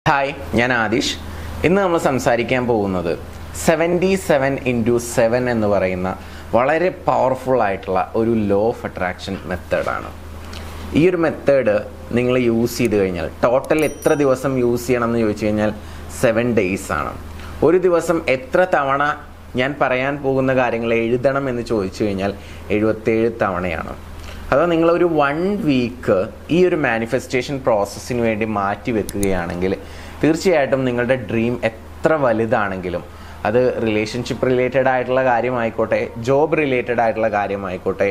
hi ഞാൻ ആദിഷ് ഇന്ന് നമ്മൾ സംസാരിക്കാൻ പോകുന്നത് സെവൻറ്റി സെവൻ ഇൻറ്റു സെവൻ എന്ന് പറയുന്ന വളരെ പവർഫുൾ ആയിട്ടുള്ള ഒരു ലോ ഓഫ് അട്രാക്ഷൻ മെത്തേഡാണ് ഈ ഒരു മെത്തേഡ് നിങ്ങൾ യൂസ് ചെയ്ത് കഴിഞ്ഞാൽ ടോട്ടൽ എത്ര ദിവസം യൂസ് ചെയ്യണം എന്ന് ചോദിച്ചു കഴിഞ്ഞാൽ സെവൻ ഡേയ്സ് ആണ് ഒരു ദിവസം എത്ര തവണ ഞാൻ പറയാൻ പോകുന്ന കാര്യങ്ങൾ എഴുതണം എന്ന് ചോദിച്ചു കഴിഞ്ഞാൽ എഴുപത്തേഴ് തവണയാണ് അതോ നിങ്ങളൊരു വൺ വീക്ക് ഈ ഒരു മാനിഫെസ്റ്റേഷൻ പ്രോസസ്സിന് വേണ്ടി മാറ്റി വെക്കുകയാണെങ്കിൽ തീർച്ചയായിട്ടും നിങ്ങളുടെ ഡ്രീം എത്ര വലുതാണെങ്കിലും അത് റിലേഷൻഷിപ്പ് റിലേറ്റഡ് ആയിട്ടുള്ള കാര്യമായിക്കോട്ടെ ജോബ് റിലേറ്റഡ് ആയിട്ടുള്ള കാര്യമായിക്കോട്ടെ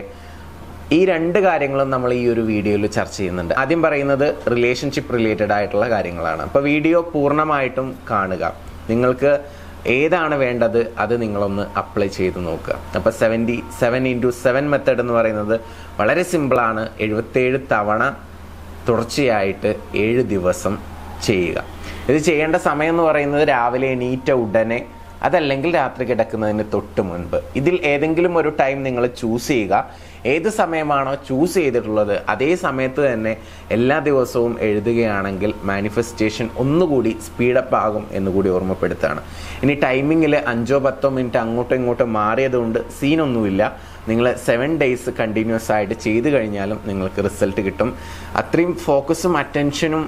ഈ രണ്ട് കാര്യങ്ങളും നമ്മൾ ഈ ഒരു വീഡിയോയിൽ ചർച്ച ചെയ്യുന്നുണ്ട് ആദ്യം പറയുന്നത് റിലേഷൻഷിപ്പ് റിലേറ്റഡ് ആയിട്ടുള്ള കാര്യങ്ങളാണ് അപ്പോൾ വീഡിയോ പൂർണ്ണമായിട്ടും കാണുക നിങ്ങൾക്ക് ഏതാണ് വേണ്ടത് അത് നിങ്ങളൊന്ന് അപ്ലൈ ചെയ്ത് നോക്കുക അപ്പോൾ seventy seven into seven method എന്ന് പറയുന്നത് വളരെ സിമ്പിളാണ് എഴുപത്തേഴ് തവണ തുടർച്ചയായിട്ട് ഏഴ് ദിവസം ചെയ്യുക ഇത് ചെയ്യേണ്ട സമയം എന്ന് പറയുന്നത് രാവിലെ എണീറ്റ ഉടനെ അതല്ലെങ്കിൽ രാത്രി കിടക്കുന്നതിന് തൊട്ട് മുൻപ് ഇതിൽ ഏതെങ്കിലും ഒരു ടൈം നിങ്ങൾ ചൂസ് ചെയ്യുക ഏത് സമയമാണോ ചൂസ് ചെയ്തിട്ടുള്ളത് അതേ സമയത്ത് തന്നെ എല്ലാ ദിവസവും എഴുതുകയാണെങ്കിൽ മാനിഫെസ്റ്റേഷൻ ഒന്നുകൂടി സ്പീഡപ്പ് ആകും എന്നുകൂടി ഓർമ്മപ്പെടുത്തുകയാണ് ഇനി ടൈമിങ്ങിൽ അഞ്ചോ പത്തോ മിനിറ്റ് അങ്ങോട്ടും ഇങ്ങോട്ടും മാറിയതുകൊണ്ട് സീനൊന്നുമില്ല നിങ്ങൾ സെവൻ ഡേയ്സ് കണ്ടിന്യൂസ് ആയിട്ട് ചെയ്തു കഴിഞ്ഞാലും നിങ്ങൾക്ക് റിസൾട്ട് കിട്ടും അത്രയും ഫോക്കസും അറ്റൻഷനും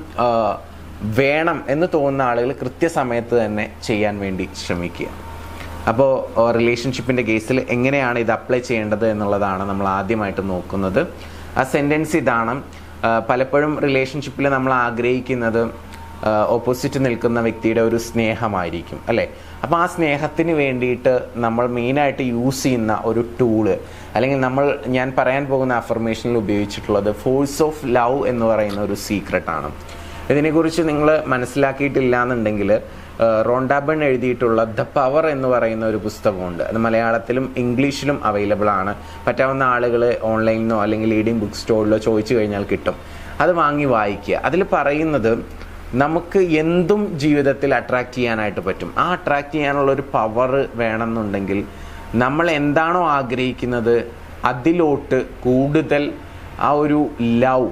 വേണം എന്ന് തോന്നുന്ന ആളുകൾ കൃത്യസമയത്ത് തന്നെ ചെയ്യാൻ വേണ്ടി ശ്രമിക്കുക അപ്പോൾ റിലേഷൻഷിപ്പിൻ്റെ കേസിൽ എങ്ങനെയാണ് ഇത് അപ്ലൈ ചെയ്യേണ്ടത് എന്നുള്ളതാണ് നമ്മൾ ആദ്യമായിട്ട് നോക്കുന്നത് ആ സെൻറ്റൻസ് ഇതാണ് ആ, പലപ്പോഴും റിലേഷൻഷിപ്പിൽ നമ്മൾ ആഗ്രഹിക്കുന്നത് ഓപ്പോസിറ്റ് നിൽക്കുന്ന വ്യക്തിയുടെ ഒരു സ്നേഹമായിരിക്കും അല്ലേ അപ്പോൾ ആ സ്നേഹത്തിന് വേണ്ടിയിട്ട് നമ്മൾ മെയിനായിട്ട് യൂസ് ചെയ്യുന്ന ഒരു ടൂള് അല്ലെങ്കിൽ നമ്മൾ ഞാൻ പറയാൻ പോകുന്ന അഫർമേഷനിൽ ഉപയോഗിച്ചിട്ടുള്ളത് ഫോഴ്സ് ഓഫ് ലവ് എന്ന് പറയുന്ന ഒരു സീക്രട്ടാണ് ഇതിനെക്കുറിച്ച് നിങ്ങൾ മനസ്സിലാക്കിയിട്ടില്ല എന്നുണ്ടെങ്കിൽ റോണ്ടാബൺ എഴുതിയിട്ടുള്ള ദ പവർ എന്ന് പറയുന്ന ഒരു പുസ്തകമുണ്ട് അത് മലയാളത്തിലും ഇംഗ്ലീഷിലും അവൈലബിൾ ആണ് പറ്റാവുന്ന ആളുകൾ ഓൺലൈനിലോ അല്ലെങ്കിൽ ലീഡിംഗ് ബുക്ക് സ്റ്റോറിലോ ചോദിച്ചു കഴിഞ്ഞാൽ കിട്ടും അത് വാങ്ങി വായിക്കുക അതിൽ പറയുന്നത് നമുക്ക് എന്തും ജീവിതത്തിൽ അട്രാക്റ്റ് ചെയ്യാനായിട്ട് പറ്റും ആ അട്രാക്റ്റ് ചെയ്യാനുള്ള ഒരു പവർ വേണമെന്നുണ്ടെങ്കിൽ നമ്മൾ എന്താണോ ആഗ്രഹിക്കുന്നത് അതിലോട്ട് കൂടുതൽ ആ ഒരു ലവ്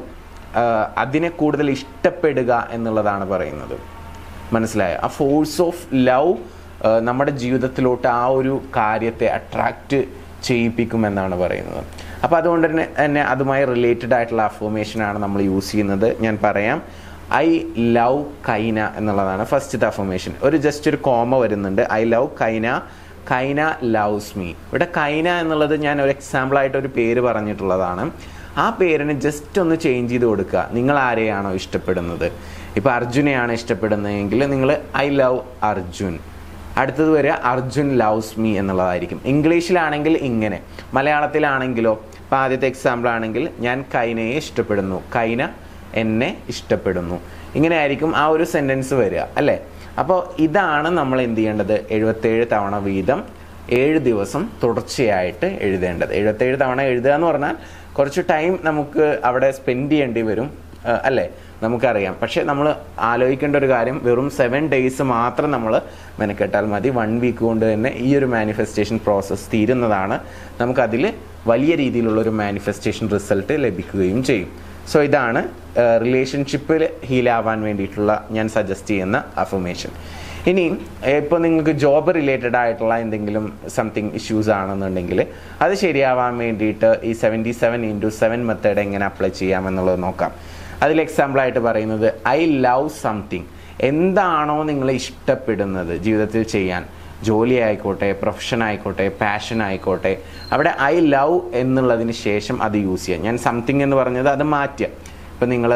അതിനെ കൂടുതൽ ഇഷ്ടപ്പെടുക എന്നുള്ളതാണ് പറയുന്നത് മനസ്സിലായോ ആ ഫോഴ്സ് ഓഫ് ലവ് നമ്മുടെ ജീവിതത്തിലോട്ട് ആ ഒരു കാര്യത്തെ അട്രാക്റ്റ് ചെയ്യിപ്പിക്കുമെന്നാണ് പറയുന്നത് അപ്പോൾ അതുകൊണ്ട് തന്നെ തന്നെ അതുമായി റിലേറ്റഡ് ആയിട്ടുള്ള അഫോമേഷനാണ് നമ്മൾ യൂസ് ചെയ്യുന്നത് ഞാൻ പറയാം ഐ ലവ് കൈന എന്നുള്ളതാണ് ഫസ്റ്റത്തെ അഫോമേഷൻ ഒരു ജസ്റ്റ് ഒരു കോമ വരുന്നുണ്ട് I love Kaina Kaina loves me ഇവിടെ കൈന എന്നുള്ളത് ഞാൻ ഒരു എക്സാമ്പിളായിട്ട് ഒരു പേര് പറഞ്ഞിട്ടുള്ളതാണ് ആ പേരിന് ജസ്റ്റ് ഒന്ന് ചേഞ്ച് ചെയ്ത് കൊടുക്കുക നിങ്ങൾ ആരെയാണോ ഇഷ്ടപ്പെടുന്നത് ഇപ്പോൾ അർജുനെയാണ് ഇഷ്ടപ്പെടുന്നതെങ്കിൽ നിങ്ങൾ ഐ ലവ് അർജുൻ അടുത്തത് വരിക അർജുൻ ലവ്സ് മീ എന്നുള്ളതായിരിക്കും ഇംഗ്ലീഷിലാണെങ്കിൽ ഇങ്ങനെ മലയാളത്തിലാണെങ്കിലോ ഇപ്പോൾ ആദ്യത്തെ എക്സാമ്പിൾ ആണെങ്കിൽ ഞാൻ കൈനയെ ഇഷ്ടപ്പെടുന്നു കൈന എന്നെ ഇഷ്ടപ്പെടുന്നു ഇങ്ങനെ ആയിരിക്കും ആ ഒരു സെൻറ്റൻസ് വരിക അല്ലേ അപ്പോൾ ഇതാണ് നമ്മൾ എന്ത് ചെയ്യേണ്ടത് എഴുപത്തേഴ് തവണ വീതം ഏഴ് ദിവസം തുടർച്ചയായിട്ട് എഴുതേണ്ടത് എഴുപത്തേഴ് തവണ എഴുതുക എന്ന് പറഞ്ഞാൽ കുറച്ച് ടൈം നമുക്ക് അവിടെ സ്പെൻഡ് ചെയ്യേണ്ടി വരും ആ, അല്ലേ നമുക്കറിയാം പക്ഷേ നമ്മൾ ആലോചിക്കേണ്ട ഒരു കാര്യം വെറും സെവൻ ഡേയ്സ് മാത്രം നമ്മൾ മെനക്കെട്ടാൽ മതി വൺ വീക്ക് കൊണ്ട് തന്നെ ഈ ഒരു മാനിഫെസ്റ്റേഷൻ പ്രോസസ്സ് തീരുന്നതാണ് നമുക്കതിൽ വലിയ രീതിയിലുള്ള ഒരു മാനിഫെസ്റ്റേഷൻ റിസൾട്ട് ലഭിക്കുകയും ചെയ്യും സോ ഇതാണ് റിലേഷൻഷിപ്പിൽ ഹീലാവാൻ വേണ്ടിയിട്ടുള്ള ഞാൻ സജസ്റ്റ് ചെയ്യുന്ന അഫർമേഷൻ ഇനി ഇപ്പോൾ നിങ്ങൾക്ക് ജോബ് റിലേറ്റഡ് ആയിട്ടുള്ള എന്തെങ്കിലും സംതിങ് ഇഷ്യൂസ് ആണെന്നുണ്ടെങ്കിൽ അത് ശരിയാവാൻ വേണ്ടിയിട്ട് ഈ seventy seven into seven method എങ്ങനെ അപ്ലൈ ചെയ്യാമെന്നുള്ളത് നോക്കാം അതിൽ എക്സാമ്പിളായിട്ട് പറയുന്നത് ഐ ലവ് സംതിങ് എന്താണോ നിങ്ങൾ ഇഷ്ടപ്പെടുന്നത് ജീവിതത്തിൽ ചെയ്യാൻ ജോലി ആയിക്കോട്ടെ പ്രൊഫഷൻ ആയിക്കോട്ടെ പാഷൻ ആയിക്കോട്ടെ അവിടെ ഐ ലവ് എന്നുള്ളതിന് ശേഷം അത് യൂസ് ചെയ്യാം ഞാൻ സംതിങ് എന്ന് പറഞ്ഞത് അത് മാറ്റുക ഇപ്പം നിങ്ങൾ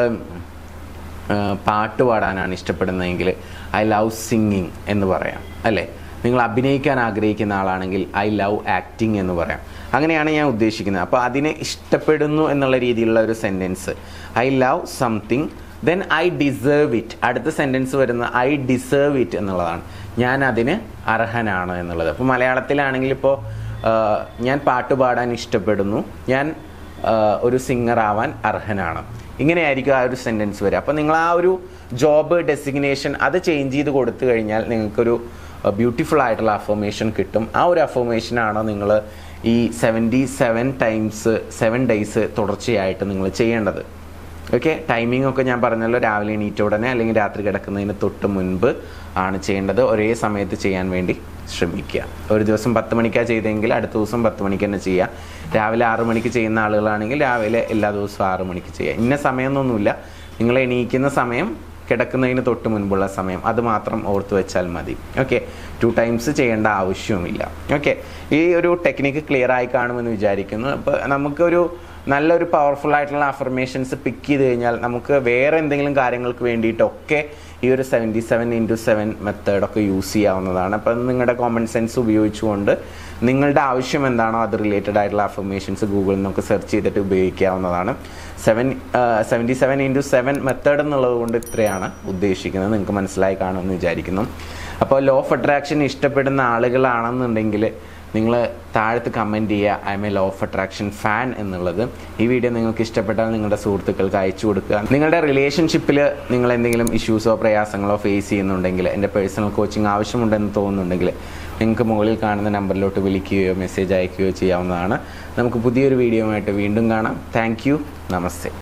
പാട്ട് പാടാനാണ് ഇഷ്ടപ്പെടുന്നതെങ്കിൽ ഐ ലവ് സിംഗിങ് എന്ന് പറയാം അല്ലേ നിങ്ങൾ അഭിനയിക്കാൻ ആഗ്രഹിക്കുന്ന ആളാണെങ്കിൽ ഐ ലവ് ആക്ടിങ് എന്ന് പറയാം അങ്ങനെയാണ് ഞാൻ ഉദ്ദേശിക്കുന്നത് അപ്പോൾ അതിനെ ഇഷ്ടപ്പെടുന്നു എന്നുള്ള രീതിയിലുള്ള ഒരു sentence I love something then I deserve it അടുത്ത സെൻറ്റൻസ് വരുന്ന ഐ ഡിസേർവ് ഇറ്റ് എന്നുള്ളതാണ് ഞാൻ അതിന് അർഹനാണ് എന്നുള്ളത് അപ്പോൾ മലയാളത്തിലാണെങ്കിൽ ഇപ്പോൾ ഞാൻ പാട്ട് പാടാൻ ഇഷ്ടപ്പെടുന്നു ഞാൻ ആ, ഒരു സിംഗർ ആവാൻ അർഹനാണ് ഇങ്ങനെയായിരിക്കും ആ ഒരു സെൻറ്റൻസ് വരിക അപ്പോൾ നിങ്ങൾ ആ ഒരു ജോബ് ഡെസിഗ്നേഷൻ അത് ചേഞ്ച് ചെയ്ത് കൊടുത്തു കഴിഞ്ഞാൽ നിങ്ങൾക്കൊരു ബ്യൂട്ടിഫുൾ ആയിട്ടുള്ള അഫർമേഷൻ കിട്ടും ആ ഒരു അഫർമേഷനാണ് നിങ്ങൾ ഈ seventy seven times seven days തുടർച്ചയായിട്ട് നിങ്ങൾ ചെയ്യേണ്ടത് ഓക്കെ ടൈമിംഗ് ഒക്കെ ഞാൻ പറഞ്ഞല്ലോ രാവിലെ എണീറ്റ ഉടനെ അല്ലെങ്കിൽ രാത്രി കിടക്കുന്നതിന് തൊട്ട് മുൻപ് ആണ് ചെയ്യേണ്ടത് ഒരേ സമയത്ത് ചെയ്യാൻ വേണ്ടി ശ്രമിക്കുക ഒരു ദിവസം പത്ത് മണിക്കാണ് ചെയ്തെങ്കിൽ അടുത്ത ദിവസം പത്ത് മണിക്ക് തന്നെ ചെയ്യുക രാവിലെ ആറ് മണിക്ക് ചെയ്യുന്ന ആളുകളാണെങ്കിൽ രാവിലെ എല്ലാ ദിവസവും ആറ് മണിക്ക് ചെയ്യുക ഇന്ന സമയമൊന്നുമില്ല നിങ്ങൾ എണീക്കുന്ന സമയം കിടക്കുന്നതിന് തൊട്ട് മുൻപുള്ള സമയം അത് മാത്രം ഓർത്ത് വെച്ചാൽ മതി ഓക്കെ ടു ടൈംസ് ചെയ്യേണ്ട ആവശ്യവുമില്ല ഓക്കെ ഈ ഒരു ടെക്നിക്ക് ക്ലിയർ ആയി കാണുമെന്ന് വിചാരിക്കുന്നു അപ്പോൾ നമുക്കൊരു നല്ലൊരു പവർഫുൾ ആയിട്ടുള്ള അഫർമേഷൻസ് പിക്ക് ചെയ്ത് കഴിഞ്ഞാൽ നമുക്ക് വേറെ എന്തെങ്കിലും കാര്യങ്ങൾക്ക് വേണ്ടിയിട്ടൊക്കെ ഈ ഒരു സെവൻറ്റി സെവൻ ഇൻറ്റു സെവൻ മെത്തേഡൊക്കെ യൂസ് ചെയ്യാവുന്നതാണ് അപ്പം നിങ്ങളുടെ കോമൺ സെൻസ് ഉപയോഗിച്ചുകൊണ്ട് നിങ്ങളുടെ ആവശ്യം എന്താണോ അത് റിലേറ്റഡ് ആയിട്ടുള്ള അഫർമേഷൻസ് ഗൂഗിളിൽ നിന്നൊക്കെ സെർച്ച് ചെയ്തിട്ട് ഉപയോഗിക്കാവുന്നതാണ് seven seventy seven into seven method എന്നുള്ളത് കൊണ്ട് ഇത്രയാണ് ഉദ്ദേശിക്കുന്നത് നിങ്ങൾക്ക് മനസ്സിലായി കാണുമെന്ന് വിചാരിക്കുന്നു അപ്പോൾ ലോ ഓഫ് അട്രാക്ഷൻ ഇഷ്ടപ്പെടുന്ന ആളുകളാണെന്നുണ്ടെങ്കിൽ നിങ്ങൾ താഴത്ത് കമൻറ്റ് ചെയ്യുക I'm a law of attraction fan എന്നുള്ളത് ഈ വീഡിയോ നിങ്ങൾക്ക് ഇഷ്ടപ്പെട്ടാൽ നിങ്ങളുടെ സുഹൃത്തുക്കൾക്ക് അയച്ചു കൊടുക്കുക നിങ്ങളുടെ റിലേഷൻഷിപ്പിൽ നിങ്ങൾ എന്തെങ്കിലും ഇഷ്യൂസോ പ്രയാസങ്ങളോ ഫേസ് ചെയ്യുന്നുണ്ടെങ്കിൽ എൻ്റെ പേഴ്സണൽ കോച്ചിങ് ആവശ്യമുണ്ടെന്ന് തോന്നുന്നുണ്ടെങ്കിൽ നിങ്ങൾക്ക് മുകളിൽ കാണുന്ന നമ്പറിലോട്ട് വിളിക്കുകയോ മെസ്സേജ് അയക്കുകയോ ചെയ്യാവുന്നതാണ് നമുക്ക് പുതിയൊരു വീഡിയോ ആയിട്ട് വീണ്ടും കാണാം താങ്ക് യു നമസ്തേ